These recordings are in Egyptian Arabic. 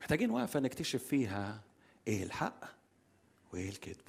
محتاجين وقفة نكتشف فيها ايه الحق وايه الكذب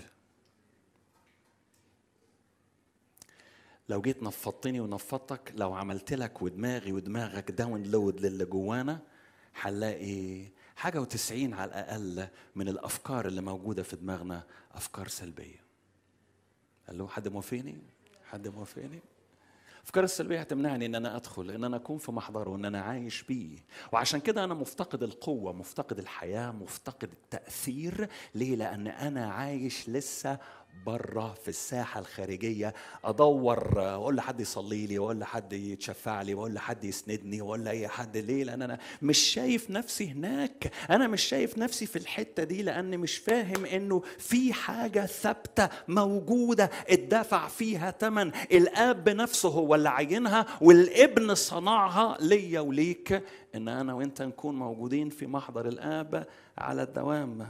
لو جيت نفضتني ونفضتك لو عملت لك ودماغي ودماغك داونلود للي جوانا هنلاقي حاجة وتسعين على الأقل من الأفكار اللي موجودة في دماغنا أفكار سلبية قال له حد موافقني؟ حد موافقني؟ الافكار السلبيه هتمنعني ان انا ادخل ان انا اكون في محضره وان انا عايش بيه وعشان كده انا مفتقد القوه مفتقد الحياه مفتقد التاثير ليه لان انا عايش لسه بره في الساحه الخارجيه ادور اقول لحد يصلي لي واقول لحد يتشفع لي واقول لحد يسندني واقول لاي حد ليه لان انا مش شايف نفسي هناك انا مش شايف نفسي في الحته دي لان مش فاهم انه في حاجه ثابته موجوده اتدفع فيها ثمن الاب نفسه هو اللي عينها والابن صنعها ليا وليك ان انا وانت نكون موجودين في محضر الاب على الدوام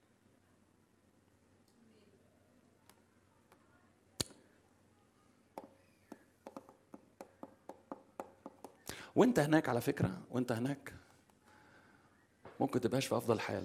وانت هناك على فكره وانت هناك ممكن تبقاش في افضل حال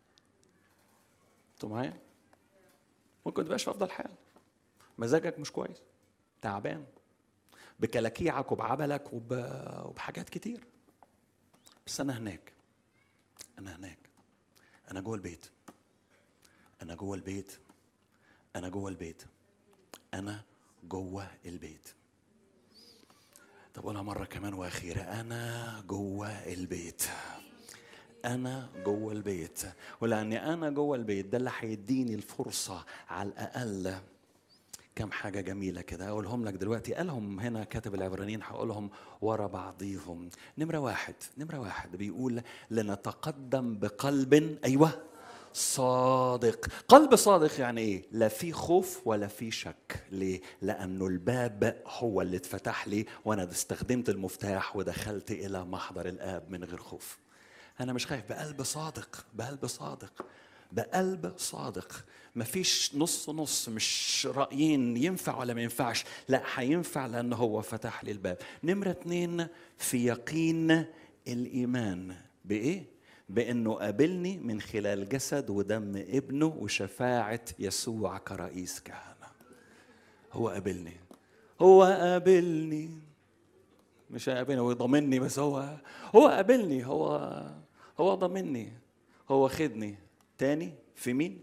انتوا معايا ممكن تبقاش في افضل حال مزاجك مش كويس تعبان بكلاكيعك وبعبلك وب... وبحاجات كتير بس انا هناك انا هناك انا جوه البيت انا جوه البيت انا جوه البيت انا جوه البيت طب قولها مرة كمان وأخيرة أنا جوه البيت أنا جوه البيت ولأني أنا جوه البيت ده اللي هيديني الفرصة على الأقل كم حاجة جميلة كده أقولهم لك دلوقتي قالهم هنا كاتب العبرانيين هقولهم ورا بعضيهم نمرة واحد نمرة واحد بيقول لنتقدم بقلب أيوه صادق قلب صادق يعني ايه لا في خوف ولا في شك ليه لانه الباب هو اللي اتفتح لي وانا استخدمت المفتاح ودخلت الى محضر الاب من غير خوف انا مش خايف بقلب صادق بقلب صادق بقلب صادق مفيش نص نص مش رأيين ينفع ولا ما ينفعش لا هينفع لأنه هو فتح لي الباب نمرة اتنين في يقين الإيمان بإيه؟ بانه قابلني من خلال جسد ودم ابنه وشفاعه يسوع كرئيس كهنه هو قابلني هو قابلني مش هيقابلني هو ضامني بس هو هو قابلني هو هو ضامني هو خدني تاني في مين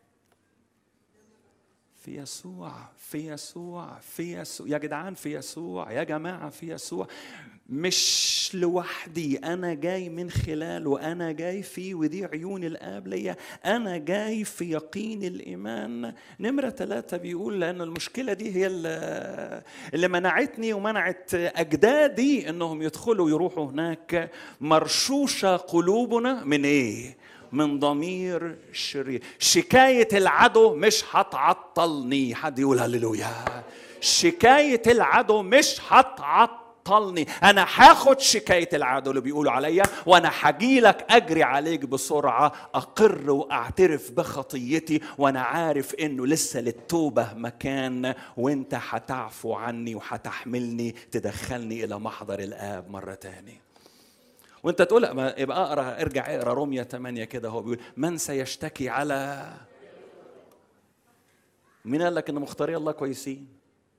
في يسوع في يسوع في يسوع يا جدعان في يسوع يا جماعه في يسوع مش لوحدي انا جاي من خلاله انا جاي فيه ودي عيون الاب ليا انا جاي في يقين الايمان نمره ثلاثه بيقول لان المشكله دي هي اللي, اللي منعتني ومنعت اجدادي انهم يدخلوا يروحوا هناك مرشوشه قلوبنا من ايه من ضمير شرير شكاية العدو مش هتعطلني حد يقول هللويا شكاية العدو مش هتعطلني انا هاخد شكايه العدو اللي بيقولوا عليا وانا هجي لك اجري عليك بسرعه اقر واعترف بخطيتي وانا عارف انه لسه للتوبه مكان وانت هتعفو عني وهتحملني تدخلني الى محضر الاب مره تاني وانت تقول ما يبقى اقرا ارجع اقرا روميا 8 كده هو بيقول من سيشتكي على مين قال لك ان مختاري الله كويسين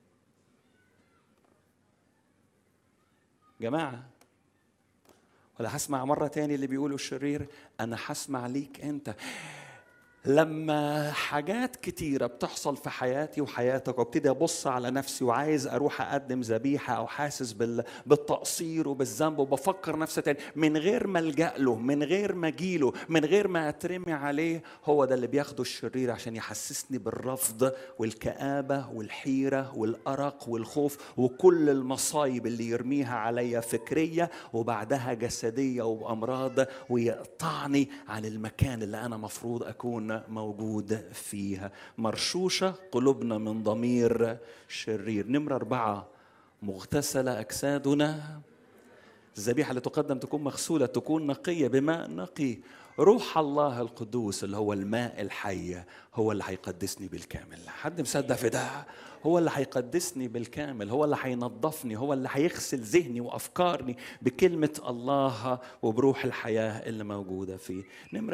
جماعه ولا هسمع مرة تاني اللي بيقولوا الشرير أنا هسمع ليك أنت لما حاجات كتيرة بتحصل في حياتي وحياتك وابتدي أبص على نفسي وعايز أروح أقدم ذبيحة أو حاسس بال... بالتقصير وبالذنب وبفكر نفسي تاني من غير ما ألجأ له من غير ما أجيله من غير ما أترمي عليه هو ده اللي بياخده الشرير عشان يحسسني بالرفض والكآبة والحيرة والأرق والخوف وكل المصايب اللي يرميها عليا فكرية وبعدها جسدية وبأمراض ويقطعني عن المكان اللي أنا مفروض أكون موجود فيها مرشوشة قلوبنا من ضمير شرير نمرة أربعة مغتسلة أجسادنا الذبيحة اللي تقدم تكون مغسولة تكون نقية بماء نقي روح الله القدوس اللي هو الماء الحي هو اللي هيقدسني بالكامل حد مصدق في ده هو اللي هيقدسني بالكامل هو اللي هينظفني هو اللي هيغسل ذهني وافكارني بكلمه الله وبروح الحياه اللي موجوده فيه نمره